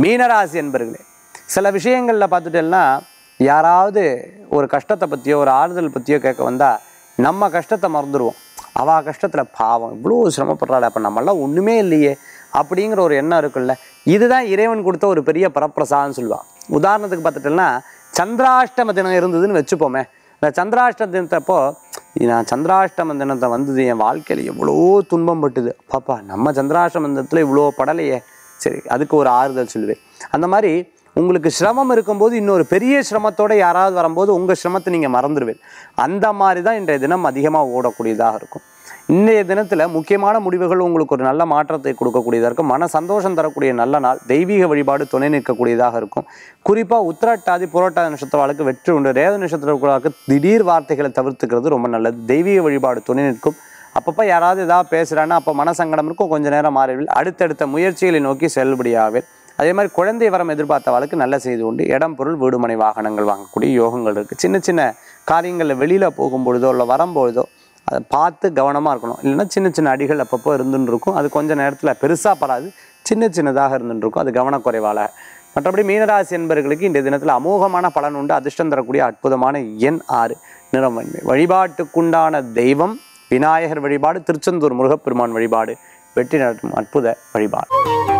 மீனராசி என்பர்களே சில விஷயங்களில் பார்த்துட்டேன்னா யாராவது ஒரு கஷ்டத்தை பற்றியோ ஒரு ஆறுதல் பற்றியோ கேட்க வந்தால் நம்ம கஷ்டத்தை மறந்துடுவோம் அவ கஷ்டத்தில் பாவம் இவ்வளோ சிரமப்படுறாள் அப்போ நம்மளாம் ஒன்றுமே இல்லையே அப்படிங்கிற ஒரு எண்ணம் இருக்குல்ல இதுதான் இறைவன் கொடுத்த ஒரு பெரிய பரப்பிரசாதம்னு சொல்லுவாள் உதாரணத்துக்கு பார்த்துட்டோம்னா சந்திராஷ்டம தினம் இருந்ததுன்னு வச்சுப்போமே இந்த சந்திராஷ்டம தினத்தப்போ நான் சந்திராஷ்டம தினத்தை வந்தது என் வாழ்க்கையில் எவ்வளோ துன்பம் பட்டுது பாப்பா நம்ம சந்திராஷ்டம தினத்தில் இவ்வளோ படலையே சரி அதுக்கு ஒரு ஆறுதல் சொல்லுவேன் அந்த மாதிரி உங்களுக்கு சிரமம் இருக்கும்போது இன்னொரு பெரிய சிரமத்தோட யாராவது வரும்போது உங்கள் சிரமத்தை நீங்கள் மறந்துடுவீங்க அந்த மாதிரி தான் இன்றைய தினம் அதிகமாக ஓடக்கூடியதாக இருக்கும் இன்றைய தினத்தில் முக்கியமான முடிவுகள் உங்களுக்கு ஒரு நல்ல மாற்றத்தை கொடுக்கக்கூடியதாக இருக்கும் மன சந்தோஷம் தரக்கூடிய நல்ல நாள் தெய்வீக வழிபாடு துணை நிற்கக்கூடியதாக இருக்கும் குறிப்பாக உத்திரட்டாதி புரட்டாதி நட்சத்திரவாளுக்கு வெற்றி உண்டு ரேத நட்சத்திரவாளுக்கு திடீர் வார்த்தைகளை தவிர்த்துக்கிறது ரொம்ப நல்லது தெய்வீக வழிபாடு துணை நிற்கும் அப்பப்போ யாராவது ஏதாவது பேசுகிறான்னா அப்போ மனசங்கடம் இருக்கும் கொஞ்ச நேரம் மாறிவில் அடுத்தடுத்த முயற்சிகளை நோக்கி செல்லுபடியாகவே அதே மாதிரி குழந்தை வரம் எதிர்பார்த்தவளுக்கு நல்ல செய்தி உண்டு இடம் பொருள் வீடுமனை வாகனங்கள் வாங்கக்கூடிய யோகங்கள் இருக்குது சின்ன சின்ன காரியங்களில் வெளியில் போகும்பொழுதோ இல்லை வரும்பொழுதோ அதை பார்த்து கவனமாக இருக்கணும் இல்லைன்னா சின்ன சின்ன அடிகள் அப்பப்போ இருந்துன்னு இருக்கும் அது கொஞ்ச நேரத்தில் பெருசாக படாது சின்ன சின்னதாக இருந்துட்டு இருக்கும் அது கவனக்குறைவால் மற்றபடி மீனராசி என்பவர்களுக்கு இந்த தினத்தில் அமோகமான பலன் உண்டு அதிர்ஷ்டம் தரக்கூடிய அற்புதமான எண் ஆறு நிறம் வெண்மை வழிபாட்டுக்குண்டான தெய்வம் விநாயகர் வழிபாடு திருச்செந்தூர் முருகப்பெருமான் வழிபாடு வெற்றி நடத்தும் அற்புத வழிபாடு